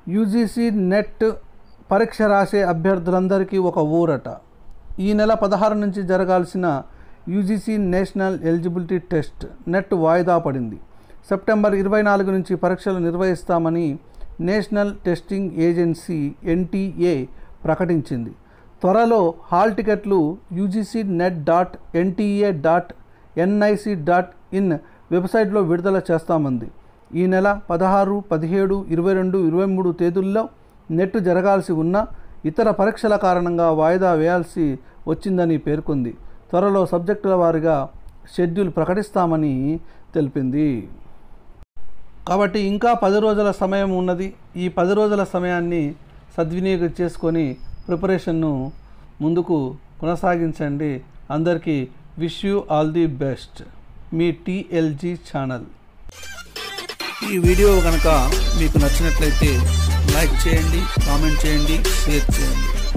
UGC net పరీక్ష రాసే అభ్యర్థులందరికీ ఒక ఊరట ఈ నెల పదహారు నుంచి జరగాల్సిన UGC national eligibility test NET వాయిదా పడింది సెప్టెంబర్ ఇరవై నాలుగు నుంచి పరీక్షలు నిర్వహిస్తామని నేషనల్ టెస్టింగ్ ఏజెన్సీ ఎన్టీఏ ప్రకటించింది త్వరలో హాల్ టికెట్లు UGC NET dot NTA dot NIC dot in వెబ్సైట్లో విడుదల చేస్తామంది ఈ నెల పదహారు పదిహేడు ఇరవై రెండు ఇరవై మూడు తేదీల్లో నెట్ జరగాల్సి ఉన్న ఇతర పరీక్షల కారణంగా వాయిదా వేయాల్సి వచ్చిందని పేర్కొంది త్వరలో సబ్జెక్టుల వారీగా షెడ్యూల్ ప్రకటిస్తామని తెలిపింది కాబట్టి ఇంకా పది రోజుల సమయం ఉన్నది ఈ పది రోజుల సమయాన్ని సద్వినియోగం చేసుకొని ప్రిపరేషన్ను ముందుకు కొనసాగించండి అందరికీ wish you all the best మీ టీఎల్జీ ఛానల్ ఈ వీడియో కనుక మీకు నచ్చినట్లయితే లైక్ చేయండి కామెంట్ చేయండి షేర్ చేయండి